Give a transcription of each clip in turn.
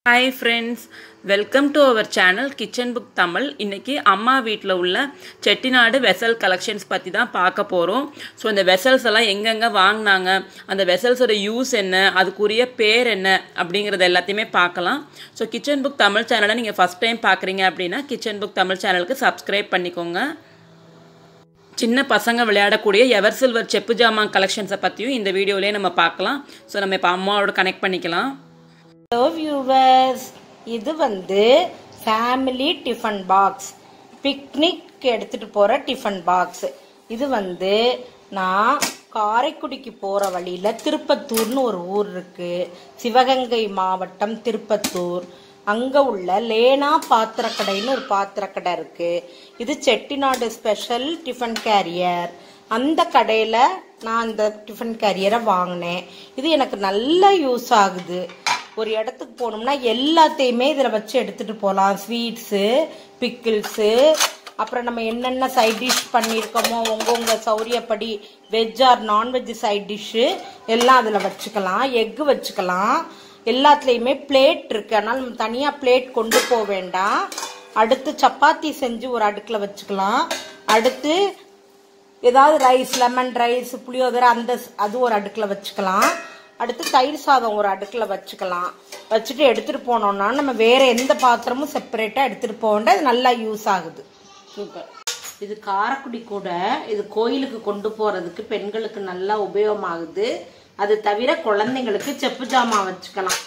hi friends welcome to our channel Kitchen Book Tamil இன்றைக்கி அம்மா வீட்டில் உள்ள செட்டிநாடு வெசல் கலெக்ஷன்ஸ் பற்றி தான் பார்க்க போகிறோம் ஸோ இந்த வெசல்ஸ் எல்லாம் எங்கெங்கே வாங்கினாங்க அந்த வெசல்ஸோட யூஸ் என்ன அதுக்குரிய பேர் என்ன அப்படிங்கிறது எல்லாத்தையுமே பார்க்கலாம் ஸோ கிச்சன் புக் தமிழ் சேனலை நீங்கள் ஃபஸ்ட் டைம் பார்க்குறீங்க அப்படின்னா கிச்சன் புக் தமிழ் சேனலுக்கு சப்ஸ்கிரைப் பண்ணிக்கோங்க சின்ன பசங்க விளையாடக்கூடிய எவர் சில்வர் செப்பு ஜாமான் கலெக்ஷன்ஸை பற்றியும் இந்த வீடியோலேயே நம்ம பார்க்கலாம் ஸோ நம்ம இப்போ அம்மாவோட கனெக்ட் பண்ணிக்கலாம் ஹலோ வியூவர்ஸ் இது வந்து ஃபேமிலி டிஃபன் பாக்ஸ் பிக்னிக் எடுத்துட்டு போற டிஃபன் பாக்ஸ் இது வந்து நான் காரைக்குடிக்கு போற வழியில திருப்பத்தூர்னு ஒரு ஊர் இருக்கு சிவகங்கை மாவட்டம் திருப்பத்தூர் அங்க உள்ள லேனா பாத்திரக்கடைன்னு ஒரு பாத்திரக்கடை இருக்கு இது செட்டிநாடு ஸ்பெஷல் டிஃபன் கேரியர் அந்த கடையில நான் அந்த டிஃபன் கேரியரை வாங்கினேன் இது எனக்கு நல்ல யூஸ் ஆகுது ஒரு இடத்துக்கு போனோம்னா எல்லாத்தையுமே இதில் வச்சு எடுத்துட்டு போகலாம் ஸ்வீட்ஸு பிக்கிள்ஸு அப்புறம் நம்ம என்னென்ன சைட் டிஷ் பண்ணியிருக்கோமோ உங்க உங்க சௌரியப்படி veg or non veg side dish எல்லாம் அதில் வச்சுக்கலாம் எக்கு வச்சுக்கலாம் எல்லாத்துலேயுமே பிளேட் இருக்கு அதனால நம்ம தனியாக பிளேட் கொண்டு போக வேண்டாம் அடுத்து சப்பாத்தி செஞ்சு ஒரு அடுக்கில் வச்சுக்கலாம் அடுத்து ஏதாவது ரைஸ் லெமன் ரைஸ் புளியோதரை அந்த அது ஒரு அடுக்கில் வச்சுக்கலாம் அடுத்து தயிர் சாதம் ஒரு அடுக்கில் வச்சுக்கலாம் வச்சுட்டு எடுத்துகிட்டு போனோம்னா நம்ம வேற எந்த பாத்திரமும் செப்பரேட்டாக எடுத்துகிட்டு போக வேண்டாம் இது நல்லா யூஸ் ஆகுது சூப்பர் இது காரக்குடி கூட இது கோயிலுக்கு கொண்டு போறதுக்கு பெண்களுக்கு நல்லா உபயோகமாகுது அது தவிர குழந்தைங்களுக்கு செப்பு ஜாமான் வச்சுக்கலாம்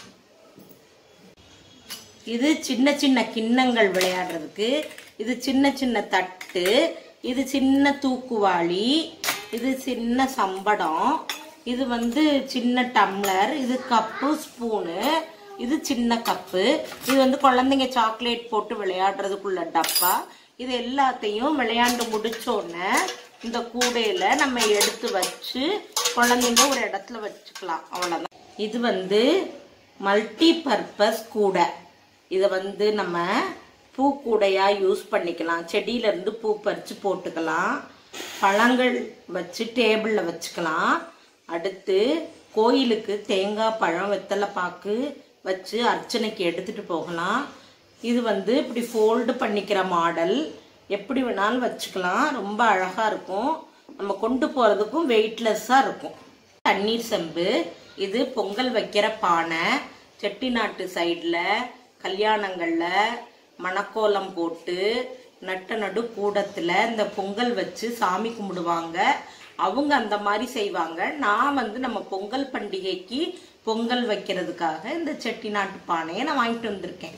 இது சின்ன சின்ன கிண்ணங்கள் விளையாடுறதுக்கு இது சின்ன சின்ன தட்டு இது சின்ன தூக்குவாளி இது சின்ன சம்படம் இது வந்து சின்ன டம்ளர் இது கப்பு ஸ்பூனு இது சின்ன கப்பு இது வந்து குழந்தைங்க சாக்லேட் போட்டு விளையாடுறதுக்குள்ள டப்பா இது எல்லாத்தையும் விளையாண்டு முடிச்சோடனே இந்த கூடையில நம்ம எடுத்து வச்சு குழந்தைங்க ஒரு இடத்துல வச்சுக்கலாம் அவ்வளவுதான் இது வந்து மல்டி பர்பஸ் கூடை இதை வந்து நம்ம பூக்கூடையா யூஸ் பண்ணிக்கலாம் செடியில இருந்து பூ பறிச்சு போட்டுக்கலாம் பழங்கள் வச்சு டேபிள்ல வச்சுக்கலாம் அடுத்து கோயிலுக்கு தேங்காய் பழம் வெத்தலை பாக்கு வச்சு அர்ச்சனைக்கு எடுத்துட்டு போகலாம் இது வந்து இப்படி ஃபோல்டு பண்ணிக்கிற மாடல் எப்படி வேணாலும் வச்சுக்கலாம் ரொம்ப அழகா இருக்கும் நம்ம கொண்டு போறதுக்கும் வெயிட்லெஸ்ஸா இருக்கும் தண்ணீர் செம்பு இது பொங்கல் வைக்கிற பானை செட்டிநாட்டு சைடில் கல்யாணங்கள்ல மணக்கோலம் போட்டு நட்ட நடு கூடத்துல இந்த பொங்கல் வச்சு சாமி கும்பிடுவாங்க அவங்க அந்த மாதிரி செய்வாங்க நான் வந்து நம்ம பொங்கல் பண்டிகைக்கு பொங்கல் வைக்கிறதுக்காக இந்த செட்டிநாட்டு பானையை நான் வாங்கிட்டு வந்திருக்கேன்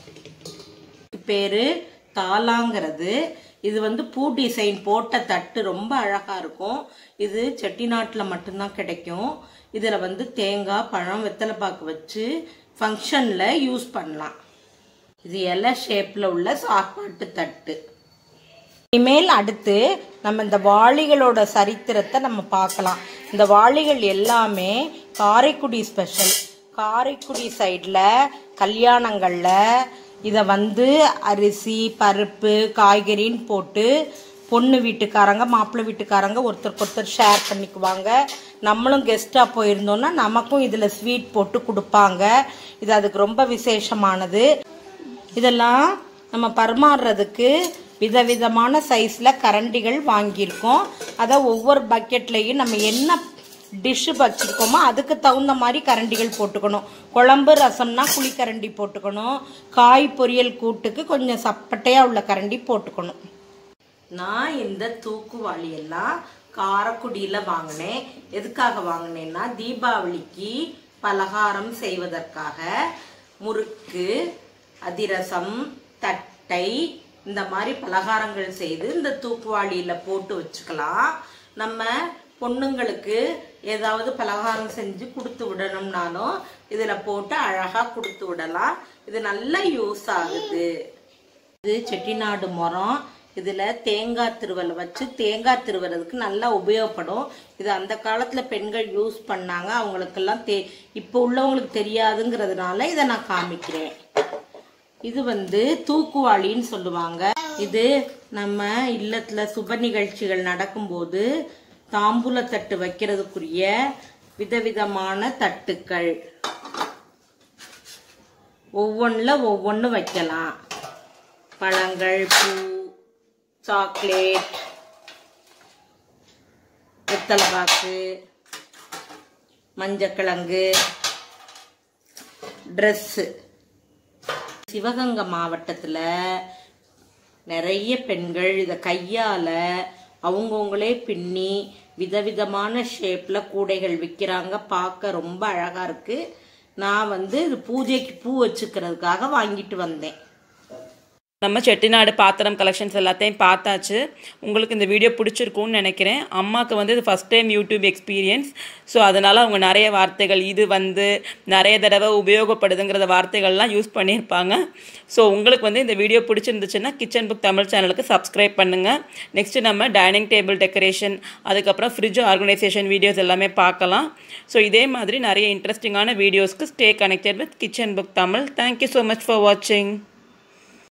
பேரு தாலாங்கிறது இது வந்து பூ டிசைன் போட்ட தட்டு ரொம்ப அழகா இருக்கும் இது செட்டிநாட்டில் மட்டும்தான் கிடைக்கும் இதில் வந்து தேங்காய் பழம் வெத்தலை பாக்கு வச்சு ஃபங்க்ஷனில் யூஸ் பண்ணலாம் இது இலை ஷேப்பில் உள்ள சாப்பாட்டு தட்டு இனிமேல் அடுத்து நம்ம இந்த வாளிகளோட சரித்திரத்தை நம்ம பார்க்கலாம் இந்த வாளிகள் எல்லாமே காரைக்குடி ஸ்பெஷல் காரைக்குடி சைடில் கல்யாணங்களில் இதை வந்து அரிசி பருப்பு காய்கறின்னு போட்டு பொண்ணு வீட்டுக்காரங்க மாப்பிள்ளை வீட்டுக்காரங்க ஒருத்தருக்கு ஒருத்தர் ஷேர் பண்ணிக்குவாங்க நம்மளும் கெஸ்ட்டாக போயிருந்தோம்னா நமக்கும் இதில் ஸ்வீட் போட்டு கொடுப்பாங்க இது அதுக்கு ரொம்ப விசேஷமானது இதெல்லாம் நம்ம பரிமாறுறதுக்கு விதவிதமான சைஸில் கரண்டிகள் வாங்கியிருக்கோம் அதை ஒவ்வொரு பக்கெட்லேயும் நம்ம என்ன டிஷ்ஷு வச்சுருக்கோமோ அதுக்கு தகுந்த மாதிரி கரண்டிகள் போட்டுக்கணும் குழம்பு ரசம்னா குழிக்கரண்டி போட்டுக்கணும் காய் பொரியல் கூட்டுக்கு கொஞ்சம் சப்பட்டையாக உள்ள கரண்டி போட்டுக்கணும் நான் இந்த தூக்குவாளி எல்லாம் காரக்குடியில் வாங்கினேன் எதுக்காக வாங்கினேன்னா தீபாவளிக்கு பலகாரம் செய்வதற்காக முறுக்கு அதிரசம் தட்டை இந்த மாதிரி பலகாரங்கள் செய்து இந்த தூக்குவாளியில் போட்டு வச்சுக்கலாம் நம்ம பொண்ணுங்களுக்கு ஏதாவது பலகாரம் செஞ்சு கொடுத்து விடணும்னாலும் இதில் போட்டு அழகாக கொடுத்து விடலாம் இது நல்லா யூஸ் ஆகுது இது செட்டிநாடு மரம் இதில் தேங்காய் திருவலை வச்சு தேங்காய் திருவறதுக்கு நல்லா உபயோகப்படும் இது அந்த காலத்தில் பெண்கள் யூஸ் பண்ணாங்க அவங்களுக்கெல்லாம் தே இப்போ உள்ளவங்களுக்கு தெரியாதுங்கிறதுனால இதை நான் காமிக்கிறேன் இது வந்து தூக்குவாளின்னு சொல்லுவாங்க இது நம்ம இல்லத்துல சுப நிகழ்ச்சிகள் நடக்கும்போது தாம்பூல தட்டு வைக்கிறதுக்குரிய விதவிதமான தட்டுக்கள் ஒவ்வொன்றில் ஒவ்வொன்று வைக்கலாம் பழங்கள் பூ சாக்லேட் வெத்தலை பாக்கு மஞ்சக்கிழங்கு ட்ரெஸ்ஸு சிவகங்கை மாவட்டத்தில் நிறைய பெண்கள் இதை கையால் அவங்கவுங்களே பின்னி விதவிதமான ஷேப்பில் கூடைகள் விற்கிறாங்க பார்க்க ரொம்ப அழகாக இருக்குது நான் வந்து இது பூஜைக்கு பூ வச்சுக்கிறதுக்காக வாங்கிட்டு வந்தேன் நம்ம செட்டிநாடு பாத்திரம் கலெக்ஷன்ஸ் எல்லாத்தையும் பார்த்தாச்சு உங்களுக்கு இந்த வீடியோ பிடிச்சிருக்கும்னு நினைக்கிறேன் அம்மாவுக்கு வந்து இது first time YouTube experience so அதனால் அவங்க நிறைய வார்த்தைகள் இது வந்து நிறைய தடவை உபயோகப்படுதுங்கிற வார்த்தைகள்லாம் யூஸ் பண்ணியிருப்பாங்க ஸோ உங்களுக்கு வந்து இந்த வீடியோ பிடிச்சிருந்துச்சுன்னா கிச்சன் புக் தமிழ் சேனலுக்கு சப்ஸ்கிரைப் பண்ணுங்கள் நெக்ஸ்ட்டு நம்ம டைனிங் டேபிள் டெக்கரேஷன் அதுக்கப்புறம் ஃப்ரிட்ஜ் ஆர்கனைசேஷன் வீடியோஸ் எல்லாமே பார்க்கலாம் ஸோ இதே மாதிரி நிறைய இன்ட்ரெஸ்டிங்கான வீடியோஸ்க்கு stay connected with Kitchen Book Tamil thank you so much for வாட்சிங்